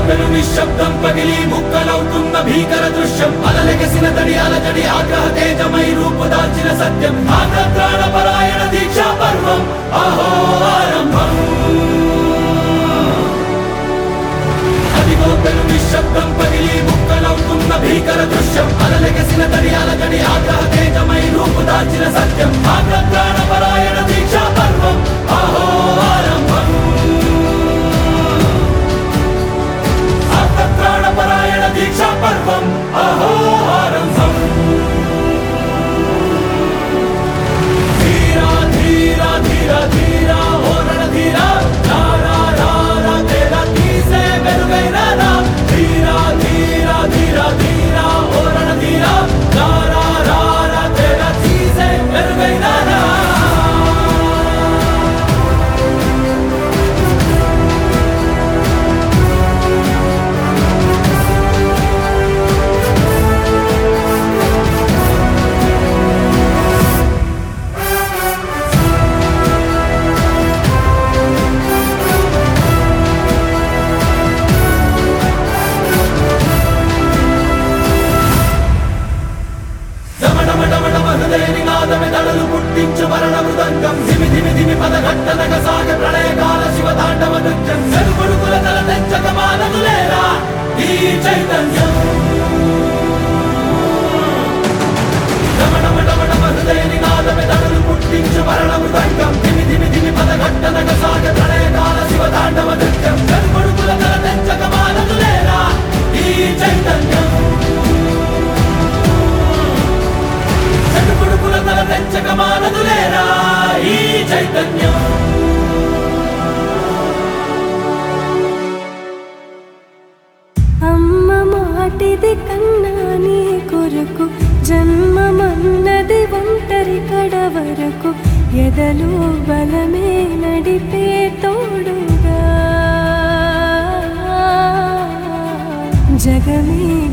పెను నిశ్శబ్దం పగిలి ముక్కలవుతున్న భీకర దృశ్యం అలలెగసిన తడి అలజడి ఆగ్రహ తేజమై రూపుదాల్చిన సత్యం ఆగ్రత్రాణ పరాయణ దీక్షా పర్వం అహో ఆరంభం అదిగో పెను నిశ్శబ్దం పగిలి ముక్కలవుతున్న భీకర దృశ్యం అలలెగసిన తడి అలజడి ఆగ్రహ తేజమై రూపుదాల్చిన సత్యం ఆగ్రత్రాణ పరాయణ దీక్షా పర్వం అహో ఆరంభం ఆర్తత్రాణపరాయణ దీక్షా పర్వం అహో ఆరంభం ధీరా ధీరా ధీరా ధీరా ఓరణ ధీరా రా రా రా రా తేరా తీసే వెలుగైన రా ధీరా ధీరా ధీరా ధీరా ఓరణ ధీరా రా రా రా రా తేరా తీసే వెలుగైన రా హృదయనినాదమే దడలు పుట్టించు మరణ మృదంగం ధిమి ధిమి ధిమి పదఘట్టనగ సాగ ప్రళయకాల శివ తాండవ నృత్యం చెరుకొడుకుల తల తెంచక మానదులేరా ఈ చైతన్యం రమణమటమటమ హృదయనినాదమే దడలు పుట్టించు మరణ మృదంగం ధిమి ధిమి ధిమి పదఘట్టనగ సాగ ప్రళయకాల శివ తాండవ నృత్యం చెరుకొడుకుల తల తెంచక మానదులేరా ఈ చైతన్యం చెడుపుడుకుల తల తెంచక మానదులేరా ఈ చైతన్యం అమ్మ మాటిది కన్నా నీ కొరకు జన్మమన్నది ఒంటరి కడ వరకు ఎదలు బలమే నడిపే తోడుగా జగమే